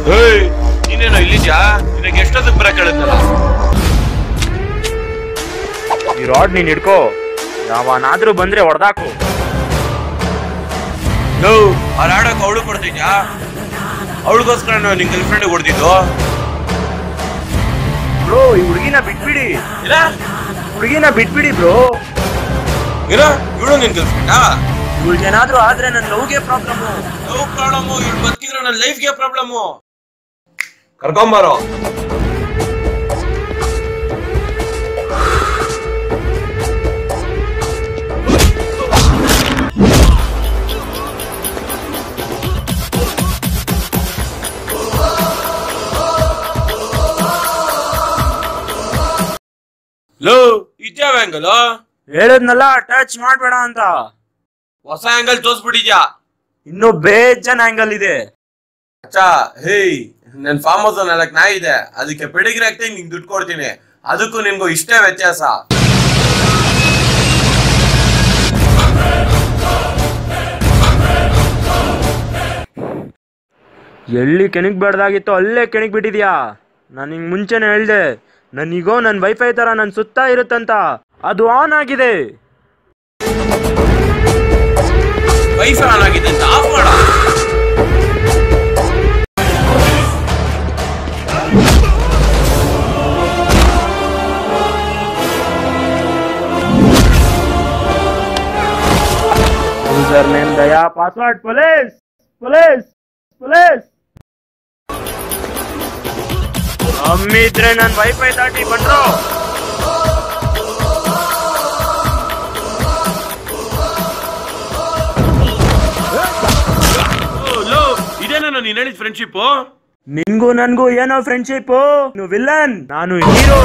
ಏಯ್ ನೀನೇನೋ ಇಲ್ಲಿದ್ಯಾ ನಿನಗೆ ಎಷ್ಟೊತ್ತಿಗೆ ಬರಕ್ ಹೇಳಿದ್ನಲ್ಲ ಈ ರಾಡ್ ನೀನ್ ಹಿಡ್ಕೋ ಯಾವನಾದ್ರೂ ಬಂದ್ರೆ ಹೊಡೆದಾಕು ಲೋ ಅವ್ರ ಆಡೋಕೆ ಅವಳು ಕೊಡ್ತಿದ್ಯಾ ಅವಳಿಗೋಸ್ಕರ ನಾವು ನಿನ್ ಗರ್ಲ್ ಫ್ರೆಂಡ್ ಹೊಡೆದಿದ್ದು ಬ್ರೋ ಈ ಹುಡುಗಿನ ಬಿಟ್ಬಿಡಿ ಇಲ್ಲ ಹುಡುಗಿನ ಬಿಟ್ಬಿಡಿ ಬ್ರೋ ಏನೋ ಇವಳು ನಿನ್ ಗರ್ಲ್ ಫ್ರೆಂಡಾ ಇವ್ಳಿಗೇನಾದ್ರೂ ಆದ್ರೆ ನನ್ನ ಲವ್ಗೆ ಪ್ರಾಬ್ಲಮ್ ಲವ್ ಪ್ರಾಬ್ಲಮ್ ಇವಳು ಬದುಕಿದ್ರೆ ನನ್ನ ಲೈಫ್ಗೆ ಪ್ರಾಬ್ಲಮ್ ಕರ್ಕೊಂಬಾರೋ ಲೋ ಇದ್ಯಾವ ಆಂಗಲ್ ಹೇಳದ್ನಲ್ಲ ಟಚ್ ಮಾಡ್ಬೇಡ ಅಂತ ಹೊಸ ಆಂಗಲ್ ತೋರ್ಸ್ಬಿಟ್ಟಿದ್ಯಾ ಇನ್ನು ಬೇಜನ್ ಆಂಗಲ್ ಇದೆ ಅಚ್ಚಾ ಹೇಯ್ ನನ್ ಫಾರ್ಮ್ ಹೌಸ್ ನಾಲ್ಕು ನಾಯಿ ಇದೆ ಅದಕ್ಕೆ ಪೆಡಿಗ್ರಿ ಹಾಕ್ತೀನಿ ನಿಂಗೆ ದುಡ್ಡು ಕೊಡ್ತೀನಿ ಅದಕ್ಕೂ ನಿನ್ಗೂ ಇಷ್ಟೇ ವ್ಯತ್ಯಾಸ ಎಲ್ಲಿ ಕೆಣಕ್ ಬೇಡ್ದಾಗಿತ್ತು ಅಲ್ಲೇ ಕೆಣಕ್ ಬಿಟ್ಟಿದ್ಯಾ ನಾನು ಹಿಂಗ್ ಮುಂಚೆನೆ ಹೇಳ್ದೆ ನನಗೋ ನನ್ನ ವೈಫೈ ತರ ನನ್ನ ಸುತ್ತ ಇರುತ್ತಂತ ಅದು ಆನ್ ಆಗಿದೆ ವೈಫೈ ಆನ್ ಆಗಿದೆ ಅಂತ ಆಫ್ ಮಾಡ user name Daya password police police police ಅಮ್ಮಿದ್ರೆ ನನ್ನ ವೈಫೈ ದಾಟಿ ಬಂದ್ರು ಲೋ ಇದೇನ ನೀನ್ ಹೇಳಿದ ಫ್ರೆಂಡ್ಶಿಪ್ ನಿನ್ಗೂ ನನ್ಗೂ ಏನೋ ಫ್ರೆಂಡ್ಶಿಪ್ ನೀವು ವಿಲ್ಲನ್ ನಾನು hero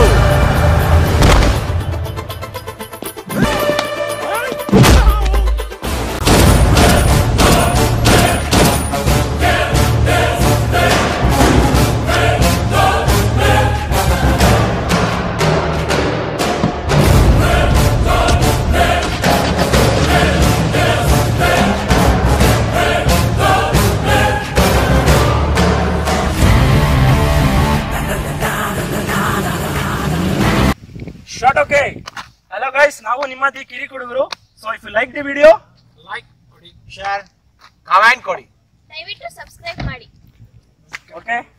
short okay hello guys ನಾವು ನಿಮ್ಮದಿ ಕಿರಿ ಹುಡುಗರು so if you like the video like ಕೊಡಿ ಶೇರ್ ಕಮೆಂಟ್ ಕೊಡಿ ದಯವಿಟ್ಟು ಸಬ್ಸ್ಕ್ರೈಬ್ ಮಾಡಿ ಓಕೆ